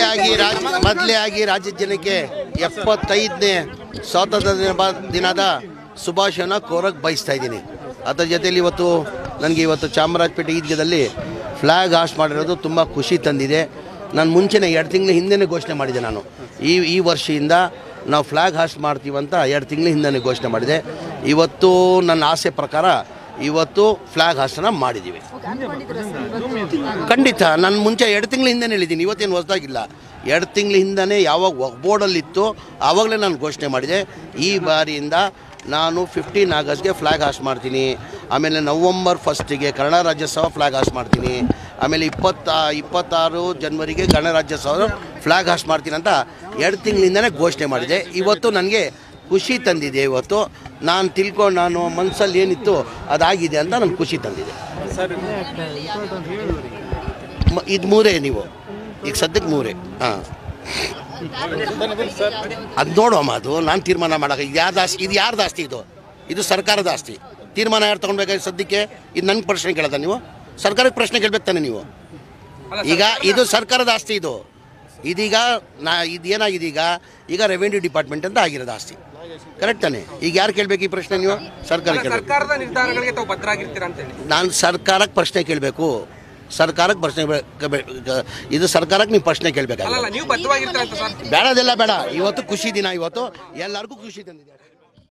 ಆಗಿ ರಾಜ ಮೊದಲೇ ಆಗಿ ರಾಜ್ಯದ ಜನಕ್ಕೆ ಎಪ್ಪತ್ತೈದನೇ ಸ್ವಾತಂತ್ರ್ಯ ದಿನ ದಿನದ ಶುಭಾಶಯನ ಕೋರಕ್ಕೆ ಬಯಸ್ತಾ ಇದ್ದೀನಿ ಅದರ ಜೊತೆಯಲ್ಲಿ ಇವತ್ತು ನನಗೆ ಇವತ್ತು ಚಾಮರಾಜಪೇಟೆ ಈದ್ಗದಲ್ಲಿ ಫ್ಲ್ಯಾಗ್ ಹಾಸ್ಟ್ ಮಾಡಿರೋದು ತುಂಬ ಖುಷಿ ತಂದಿದೆ ನಾನು ಮುಂಚೆನೇ ಎರಡು ತಿಂಗಳ ಹಿಂದೆನೇ ಘೋಷಣೆ ಮಾಡಿದೆ ನಾನು ಈ ಈ ವರ್ಷದಿಂದ ನಾವು ಫ್ಲ್ಯಾಗ್ ಹಾಸ್ಟ್ ಮಾಡ್ತೀವಂತ ಎರಡು ತಿಂಗಳ ಹಿಂದೆ ಘೋಷಣೆ ಮಾಡಿದೆ ಇವತ್ತು ನನ್ನ ಆಸೆ ಪ್ರಕಾರ ಇವತ್ತು ಫ್ಲ್ಯಾಗ್ ಹಾಸ್ಟನ್ನು ಮಾಡಿದ್ದೀವಿ ಖಂಡಿತ ನಾನು ಮುಂಚೆ ಎರಡು ತಿಂಗಳ ಹಿಂದೆ ಹೇಳಿದ್ದೀನಿ ಇವತ್ತೇನು ಹೊಸದಾಗಿಲ್ಲ ಎರಡು ತಿಂಗಳ ಹಿಂದನೇ ಯಾವಾಗ ಬೋರ್ಡಲ್ಲಿತ್ತು ಆವಾಗಲೇ ನಾನು ಘೋಷಣೆ ಮಾಡಿದೆ ಈ ಬಾರಿಯಿಂದ ನಾನು ಫಿಫ್ಟೀನ್ ಆಗಸ್ಟ್ಗೆ ಫ್ಲ್ಯಾಗ್ ಹಾಸ್ಟ್ ಮಾಡ್ತೀನಿ ಆಮೇಲೆ ನವಂಬರ್ ಫಸ್ಟಿಗೆ ಕನ್ನಡ ರಾಜ್ಯೋತ್ಸವ ಫ್ಲ್ಯಾಗ್ ಹಾಸ್ಟ್ ಮಾಡ್ತೀನಿ ಆಮೇಲೆ ಇಪ್ಪತ್ತ ಇಪ್ಪತ್ತಾರು ಜನವರಿಗೆ ಕನ್ನಡ ರಾಜ್ಯೋತ್ಸವ ಫ್ಲ್ಯಾಗ್ ಹಾಸ್ಟ್ ಮಾಡ್ತೀನಿ ಅಂತ ಎರಡು ತಿಂಗಳಿಂದನೇ ಘೋಷಣೆ ಮಾಡಿದೆ ಇವತ್ತು ನನಗೆ ಖುಷಿ ತಂದಿದೆ ಇವತ್ತು ನಾನು ತಿಳ್ಕೊಂಡು ನಾನು ಮನಸ್ಸಲ್ಲಿ ಏನಿತ್ತು ಅದಾಗಿದೆ ಅಂತ ನನಗೆ ಖುಷಿ ತಂದಿದೆ ಮ- ಇದು ಮೂರೇ ನೀವು ಈಗ ಸದ್ಯಕ್ಕೆ ಮೂರೇ ಹಾಂ ಅದು ನೋಡುವಮ್ಮ ಅದು ನಾನು ತೀರ್ಮಾನ ಮಾಡೋಕೆ ಇದು ಯಾರ್ದು ಆಸ್ತಿ ಇದು ಯಾರ್ದು ಆಸ್ತಿ ಇದು ಇದು ಸರ್ಕಾರದ ಆಸ್ತಿ ತೀರ್ಮಾನ ಯಾರು ತೊಗೊಳ್ಬೇಕಾಗಿ ಸದ್ಯಕ್ಕೆ ಇದು ನನ್ನ ಪ್ರಶ್ನೆ ಕೇಳೋದ ನೀವು ಸರ್ಕಾರಕ್ಕೆ ಪ್ರಶ್ನೆ ಕೇಳ್ಬೇಕು ತಾನೆ ನೀವು ಈಗ ಇದು ಸರ್ಕಾರದ ಆಸ್ತಿ ಇದು ಇದೀಗ ನಾ ಇದು ಏನಾಗಿದೆ ಈಗ ಈಗ ರೆವೆನ್ಯೂ ಡಿಪಾರ್ಟ್ಮೆಂಟ್ ಅಂತ ಆಗಿರೋದು ಆಸ್ತಿ ಕರೆಕ್ಟ್ ತಾನೆ ಈಗ ಯಾರು ಕೇಳಬೇಕು ಈ ಪ್ರಶ್ನೆ ನೀವು ಸರ್ಕಾರ ಕೇಳಬೇಕು ಸರ್ಕಾರದ ನಿರ್ಧಾರಗಳಿಗೆ ತಾವು ಬದ್ಧರಾಗಿರ್ತೀರಾ ಅಂತ ಹೇಳಿ ನಾನು ಸರ್ಕಾರಕ್ಕೆ ಪ್ರಶ್ನೆ ಕೇಳಬೇಕು ಸರ್ಕಾರಕ್ಕೆ ಪ್ರಶ್ನೆ ಬೇ- ಬೇ- ಇದು ಸರ್ಕಾರಕ್ಕೆ ನೀವು ಪ್ರಶ್ನೆ ಕೇಳಬೇಕಾಗಿಲ್ಲ ಅಲ್ಲಲ್ಲ ನೀವು ಬದ್ಧವಾಗಿರ್ತೀರಾ ಅಂತ ಸರ್ ಬೇಡದೆಲ್ಲ ಬೇಡ ಇವತ್ತು ಖುಷಿ ದಿನ ಇವತ್ತು ಎಲ್ಲರಿಗೂ ಖುಷಿ ತಂದಿದೆ